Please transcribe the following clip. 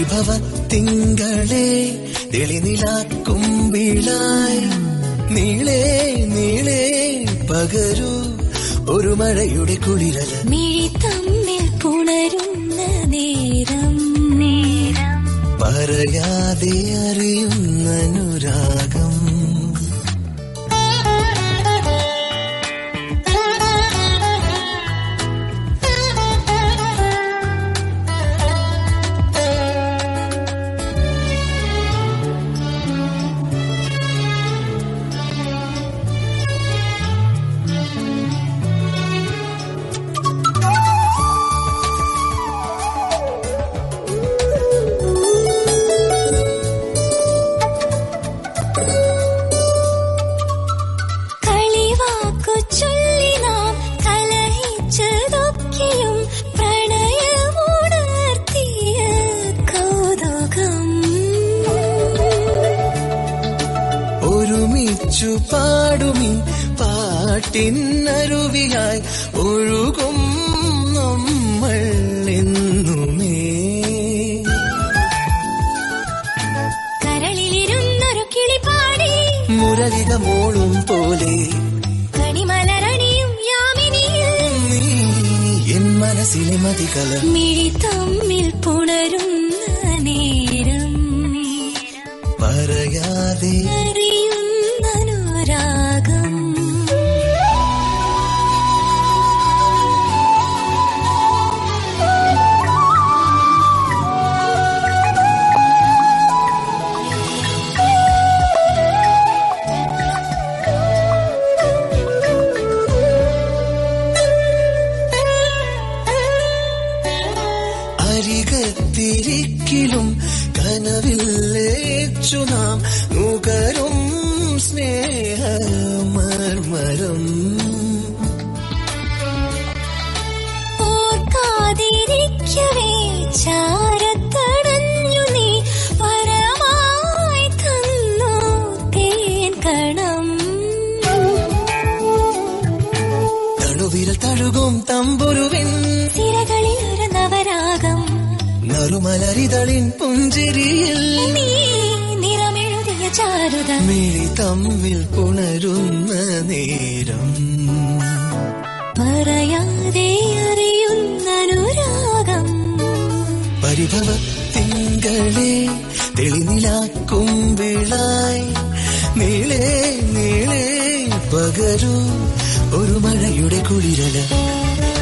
പരിഭവ തിങ്കളെ തെളിനിലാക്കുമ്പിളായി നീളേ നീളേ പകരൂ ഒരു മഴയുടെ കുളിരല മിഴി തമ്മിൽ പുണരുന്ന നേരം നേരം പറയാതെ അറിയുന്ന അനുരാഗം കളിവാക്കു ചൊല്ലി നാം കലഹിച്ചതൊക്കെയും പ്രണയമുണർത്തിയ കൗതുകം ഒരുമിച്ചു പാടുമി പാട്ടിനരുവിയായി ഒഴുകും നമ്മൾ എന്നുമേ കരളിലിരുന്നൊരു കിളിപാടി മുരളിക മോളും പോലെ കണിമലരണിയും യാമിനിയിൽ നീ എൻ മനസ്സിലെ മതികല മിഴി തമ്മിൽ പുണരുന്ന നേരം പറയാതെ അറിയുന്ന അനുരാഗം അരികത്തിരിക്കിലും കനവില്ലേച്ചു നാം നുകരും സ്നേഹമർമരം ഓർക്കാതിരിക്കവേ ചാരത്തടഞ്ഞു നീ പരമായി തന്നു തേൻ കണം തണുവിരൽ തഴുകും തമ്പുരുവിൻ സിരകളിൽ ഒരു നവരാഗം നറുമലരിതളിൻ പുഞ്ചിരിയിൽ നീ നിറമെഴുതിയ ചാരുത മിഴി തമ്മിൽ പുണരുന്ന നേരം പറയാതെ അറിയുന്ന അനുരാഗം പരിഭവ തിങ്കളെ തെളിനിലാക്കുമ്പിളായി നീളേ നീളേ പകരൂ ഒരു മഴയുടെ കുളിരല